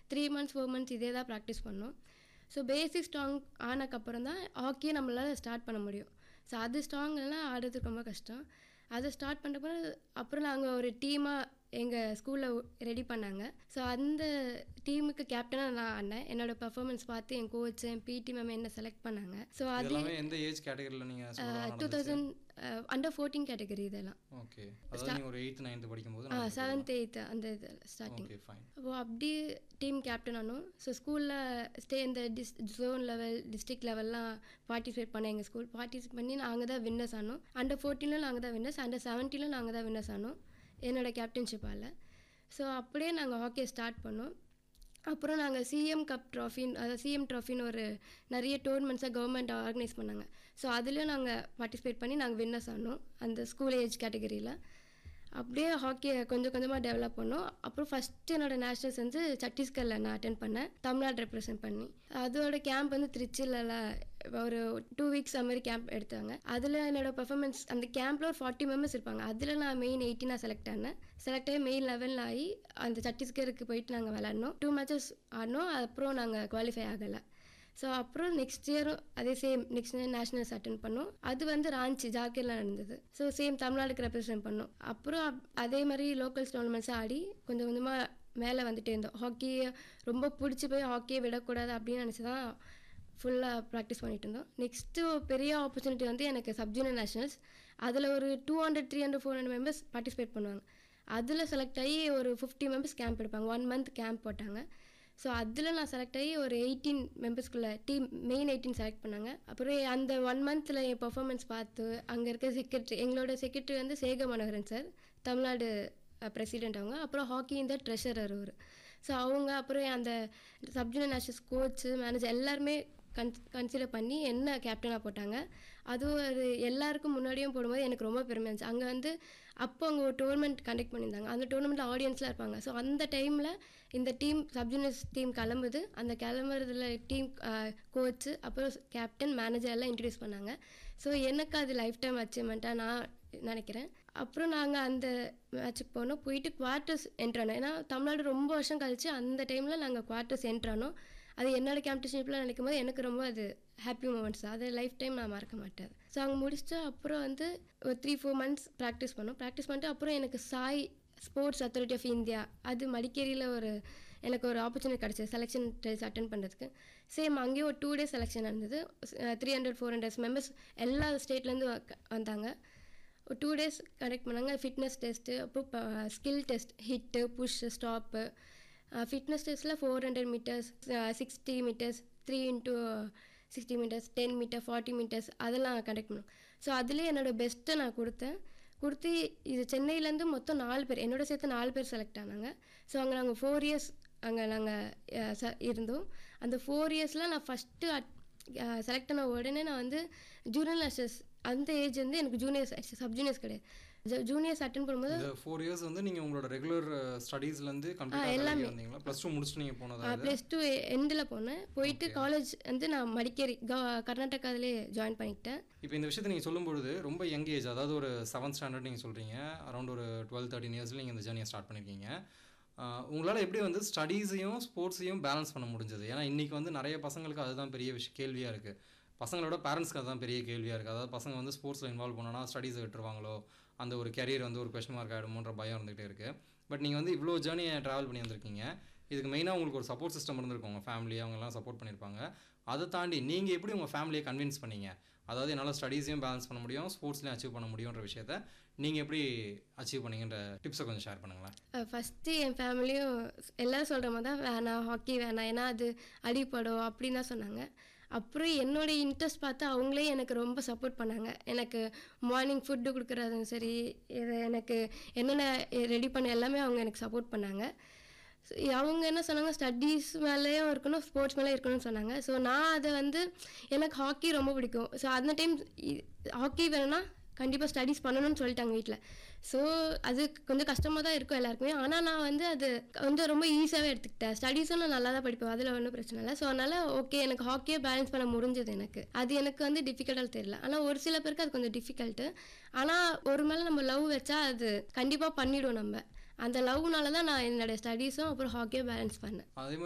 Three months four months இதே தான் practice பண்ணோம் ஸோ பேசிக் ஸ்ட்ராங் ஆனக்கப்புறம் தான் ஹாக்கியை நம்மளால் ஸ்டார்ட் பண்ண முடியும் ஸோ அது ஸ்ட்ராங்லாம் ஆடுறதுக்கு ரொம்ப கஷ்டம் அதை ஸ்டார்ட் பண்ணுறப்ப அப்புறம் நாங்கள் ஒரு டீமாக எங்கள் ஸ்கூலில் ரெடி பண்ணாங்க ஸோ அந்த டீமுக்கு கேப்டனாக நான் ஆடினேன் என்னோட பர்ஃபார்மன்ஸ் பார்த்து என் கோச் என் பிடி மேம் என்ன செலக்ட் பண்ணாங்க ஸோ அது எல்லாமே எந்த ஏஜ் கேட்டகரியில் நீங்கள் two thousand under fourteen category இதெல்லாம் ஓகே அதாவது நீங்கள் ஒரு எயித்து நைன்த்து படிக்கும்போது செவன்த் எயித்து அந்த இது ஸ்டார்டிங் ஓகே ஃபைன் அப்போ அப்படி டீம் கேப்டன் ஆனோம் ஸோ ஸ்கூலில் ஸ்டே இந்த டிஸ் ஜோன் லெவல் டிஸ்ட்ரிக்ட் லெவல்லாம் பார்ட்டிசிபேட் பண்ண எங்கள் ஸ்கூல் பார்ட்டிசிபேட் பண்ணி நாங்கள் தான் வின்னர்ஸ் ஆனோம் அண்டர் ஃபோர்டீனில் நாங்கள் தான் வின்னர்ஸ் அண்டர் செவன்டீனில் நாங்கள் தான் வின்னர்ஸ் ஆனோம் என்னோட கேப்டன்ஷிப்பால் ஸோ அப்படியே நாங்கள் ஹாக்கியை ஸ்டார்ட் பண்ணோம் அப்புறம் நாங்கள் சிஎம் கப் ட்ராஃபின்னு அதாவது சிஎம் ட்ராஃபின்னு ஒரு நிறைய டோர்னமெண்ட்ஸை கவர்மெண்ட் ஆர்கனைஸ் பண்ணாங்க ஸோ அதுலேயும் நாங்கள் பார்ட்டிசிபேட் பண்ணி நாங்கள் வின்னர்ஸ் ஆனோம் அந்த ஸ்கூல் ஏஜ் கேட்டகரியில் அப்படியே ஹாக்கியை கொஞ்சம் கொஞ்சமாக டெவலப் பண்ணோம் அப்புறம் ஃபஸ்ட்டு என்னோட நேஷ்னல்ஸ் வந்து சத்தீஸ்கரில் நான் அட்டன் பண்ணேன் தமிழ்நாடு ரெப்ரசென்ட் பண்ணி அதோட கேம்ப் வந்து திருச்சியில் ஒரு டூ வீக்ஸ் அந்த மாதிரி கேம்ப் எடுத்தாங்க அதில் என்னோட பெர்ஃபார்மன்ஸ் அந்த கேம்பில் ஒரு ஃபார்ட்டி மெம்பர்ஸ் இருப்பாங்க அதில் நான் மெயின் எயிட்டினாக செலக்ட் ஆனேன் செலக்ட் ஆகி மெயின் லெவலில் ஆகி அந்த சத்தீஸ்கருக்கு போயிட்டு நாங்கள் விளாட்னோம் டூ மேட்சஸ் ஆடினோம் அப்புறம் நாங்கள் குவாலிஃபை ஆகலை ஸோ அப்புறம் நெக்ஸ்ட் இயரும் அதே same next year nationals attend பண்ணோம் அது வந்து ராஞ்சி ஜார்க்கண்டில் நடந்தது ஸோ சேம் தமிழ்நாடுக்கு ரெப்ரசென்ட் பண்ணோம் அப்புறம் அப்- அதே மாதிரி லோக்கல்ஸ் டோர்னமெண்ட்ஸ் ஆடி கொஞ்சம் கொஞ்சமாக மேலே வந்துட்டே இருந்தோம் ஹாக்கியை ரொம்ப பிடிச்சி போய் ஹாக்கியை விடக்கூடாது அப்படின்னு நினச்சி தான் ஃபுல்லாக ப்ராக்டிஸ் பண்ணிட்டு இருந்தோம் நெக்ஸ்ட்டு பெரிய ஆப்பர்ச்சுனிட்டி வந்து எனக்கு சப்ஜூனியர் நேஷனல்ஸ் அதில் ஒரு two hundred three hundred four hundred members participate பண்ணுவாங்க அதில் செலக்ட் ஆகி ஒரு ஃபிஃப்டி மெம்பர்ஸ் கேம்ப் எடுப்பாங்க ஒன் மந்த் கேம்ப் போட்டாங்க ஸோ அதில் நான் செலக்ட் ஆகி ஒரு எயிட்டீன் மெம்பர்ஸ்குள்ள டீம் மெயின் எயிட்டீன் செலக்ட் பண்ணாங்க அப்புறம் அந்த ஒன் மந்தில் என் பர்ஃபார்மன்ஸ் பார்த்து அங்கே இருக்க செக்ரட்டரி எங்களோட செக்ரட்டரி வந்து சேக மனோகரன் சார் தமிழ்நாடு பிரசிடென்ட் அவங்க அப்புறம் ஹாக்கி இந்த ட்ரெஷரர் அவர் ஸோ அவங்க அப்புறம் அந்த சப்ஜூனியர் நேஷனல்ஸ் கோச்சு மேனேஜர் எல்லாருமே கன் கன்சிடர் பண்ணி என்ன கேப்டனாக போட்டாங்க அதுவும் அது எல்லாருக்கும் முன்னாடியும் போடும்போது எனக்கு ரொம்ப பெருமையாக இருந்துச்சு அங்கே வந்து அப்போ அங்கே ஒரு டோர்னமெண்ட் கண்டக்ட் பண்ணியிருந்தாங்க அந்த டோர்னமெண்ட்டில் ஆடியன்ஸ்லாம் இருப்பாங்க ஸோ அந்த டைமில் இந்த டீம் சப்ஜூனியர்ஸ் டீம் கிளம்புது அந்த கிளம்புறதுல டீம் கோச்சு அப்புறம் கேப்டன் மேனேஜர் எல்லாம் இன்ட்ரடியூஸ் பண்ணாங்க ஸோ எனக்கு அது லைஃப் டைம் அச்சீவ்மெண்ட்டாக நான் நினைக்கிறேன் அப்புறம் நாங்கள் அந்த மேட்ச்சுக்கு போனோம் போயிட்டு குவார்ட்டர்ஸ் என்ட்ரானோம் ஏன்னா தமிழ்நாடு ரொம்ப வருஷம் கழிச்சு அந்த டைமில் நாங்கள் குவார்ட்டர்ஸ் என்ட்ரானோம் அது என்னோட கேம்படிஷன்ஷிப்பில் நினைக்கும் போது எனக்கு ரொம்ப அது ஹாப்பி மூமெண்ட்ஸ் அதை லைஃப் டைம் நான் மறக்க மாட்டேன் ஸோ அங்கே முடிச்சுட்டு அப்புறம் வந்து ஒரு த்ரீ ஃபோர் மந்த்ஸ் ப்ராக்டிஸ் பண்ணோம் ப்ராக்டிஸ் பண்ணிட்டு அப்புறம் எனக்கு SAI sports authority of India அது மடிக்கேரியில் ஒரு எனக்கு ஒரு ஆப்பர்ச்சுனிட்டி கிடச்சிது செலெக்ஷன் ட்ரைல்ஸ் அட்டன் பண்ணுறதுக்கு சேம் அங்கேயும் ஒரு டூ டேஸ் செலெக்ஷன் நடந்தது three hundred four hundred members எல்லா ஸ்டேட்லேருந்து வந்தாங்க ஒரு டூ டேஸ் கனெக்ட் பண்ணாங்க ஃபிட்னஸ் டெஸ்ட்டு அப்புறம் skill test hit push stop fitness டெஸ்ட்டில் four hundred metres sixty metres three into sixty metres ten metre forty metres அதெல்லாம் conduct பண்ணோம் ஸோ அதுலேயே என்னோட பெஸ்ட்டை நான் கொடுத்தேன் கொடுத்து இது சென்னையிலேருந்து மொத்தம் நாலு பேர் என்னோட சேர்த்து நாலு பேர் செலக்ட் ஆனாங்க ஸோ அங்கே நாங்கள் ஃபோர் இயர்ஸ் அங்கே நாங்கள் இருந்தோம் அந்த ஃபோர் இயர்ஸில் நான் ஃபஸ்ட்டு செலக்ட் ஆன உடனே நான் வந்து ஜூனியர் நேஷனல்ஸ் அந்த ஏஜ் வந்து எனக்கு ஜூனியர்ஸ் சப் ஜூனியர்ஸ் கிடையாது ஜூனியர்ஸ் அட்டன் பண்ணும்போது இந்த ஃபோர் இயர்ஸ் வந்து நீங்கள் உங்களோட ரெகுலர் ஸ்டடீஸ்லேருந்து கம்ப்ளீட்டாக வந்தீங்களா ப்ளஸ் டூ முடிச்சுட்டு நீங்கள் போனதா இது? ப்ளஸ் டூ எண்டில் போனேன் போயிட்டு காலேஜ் வந்து நான் மடிக்கேரி க- கர்நாடகாவிலே ஜாயின் பண்ணிக்கிட்டேன் இப்போ இந்த விஷயத்தை நீங்கள் சொல்லும்பொழுது ரொம்ப யங் ஏஜ் அதாவது ஒரு செவன்த் ஸ்டாண்டர்ட் நீங்கள் சொல்கிறீங்க அரௌண்ட் ஒரு டுவெல் தேர்ட்டின் இயர்ஸில் நீங்கள் இந்த ஜேர்னியை ஸ்டார்ட் பண்ணியிருக்கீங்க ஆஹ் உங்களால் எப்படி வந்து ஸ்டடீஸையும் ஸ்போர்ட்ஸையும் பேலன்ஸ் பண்ண முடிஞ்சது ஏன்னா இன்றைக்கி வந்து நிறைய பசங்களுக்கு அதுதான் பெரிய விஷயம் கேள்வியாக இருக்குது பசங்களோட பேரண்ட்ஸ்க்கு அதுதான் பெரிய கேள்வியாக இருக்குது அதாவது பசங்க வந்து ஸ்போர்ட்ஸில் இன்வால்வ் பண்ணோன்னா ஸ்டடீஸை விட்டுருவாங்களோ அந்த ஒரு கெரியர் வந்து ஒரு கொஸ்டின் மார்க் ஆகிடுமோன்ற பயம் இருந்துகிட்டே இருக்குது பட் நீங்கள் வந்து இவ்வளோ ஜேர்னியை ட்ராவல் பண்ணி வந்திருக்கீங்க இதுக்கு மெயினாக உங்களுக்கு ஒரு சப்போர்ட் சிஸ்டம் இருந்திருக்கும் உங்கள் ஃபேமிலி அவங்கெல்லாம் சப்போர்ட் பண்ணியிருப்பாங்க அதை தாண்டி நீங்கள் எப்படி உங்கள் ஃபேமிலியை கன்வின்ஸ் பண்ணீங்க அதாவது என்னால் ஸ்டடீஸையும் பேலன்ஸ் பண்ண முடியும் ஸ்போர்ட்ஸ்லையும் அச்சீவ் பண்ண முடியுன்ற விஷயத்த நீங்கள் எப்படி அச்சீவ் பண்ணீங்கன்ற டிப்ஸை கொஞ்சம் ஷேர் பண்ணுங்களேன் ஃபஸ்ட்டு என் ஃபேமிலியும் எல்லாரும் சொல்கிற மாதிரி தான் வேணாம் ஹாக்கி வேணாம் ஏன்னா அது அடிப்படும் அப்படின்னு தான் சொன்னாங்க அப்புறம் என்னோட இன்ட்ரெஸ்ட் பார்த்து அவங்களே எனக்கு ரொம்ப சப்போர்ட் பண்ணாங்க எனக்கு மார்னிங் ஃபுட்டு கொடுக்குறதும் சரி இது எனக்கு என்னென்ன ரெடி பண்ண எல்லாமே அவங்க எனக்கு சப்போர்ட் பண்ணாங்க So, அவங்க என்ன சொன்னாங்க ஸ்டடீஸ் மேலேயும் இருக்கணும் ஸ்போர்ட்ஸ் மேலே இருக்கணும்னு சொன்னாங்க ஸோ நான் அதை வந்து எனக்கு ஹாக்கி ரொம்ப பிடிக்கும் ஸோ அந்த டைம் ஹாக்கி வேணும்னா கண்டிப்பாக ஸ்டடீஸ் பண்ணணும்னு சொல்லிட்டாங்க வீட்டில் ஸோ அது கொஞ்சம் கஷ்டமாக தான் இருக்கும் எல்லாருக்குமே ஆனால் நான் வந்து அது கொஞ்சம் ரொம்ப ஈஸியாகவே எடுத்துக்கிட்டேன் ஸ்டடீஸும் நான் நல்லா தான் படிப்பேன் அதில் ஒன்றும் பிரச்சனை இல்லை ஸோ அதனால் ஓகே எனக்கு ஹாக்கியை பேலன்ஸ் பண்ண முடிஞ்சது எனக்கு அது எனக்கு வந்து டிஃபிகல்ட்டாக தெரியல ஆனால் ஒரு சில பேருக்கு அது கொஞ்சம் டிஃபிகல்ட்டு ஆனால் ஒரு மேலே நம்ம லவ் வச்சா அது கண்டிப்பாக பண்ணிவிடும் நம்ம அந்த லவ்னால தான் நான் என்னோட ஸ்டடீஸும் அப்புறம் ஹாக்கியும் பேலன்ஸ் பண்ணேன் அதே மாதிரி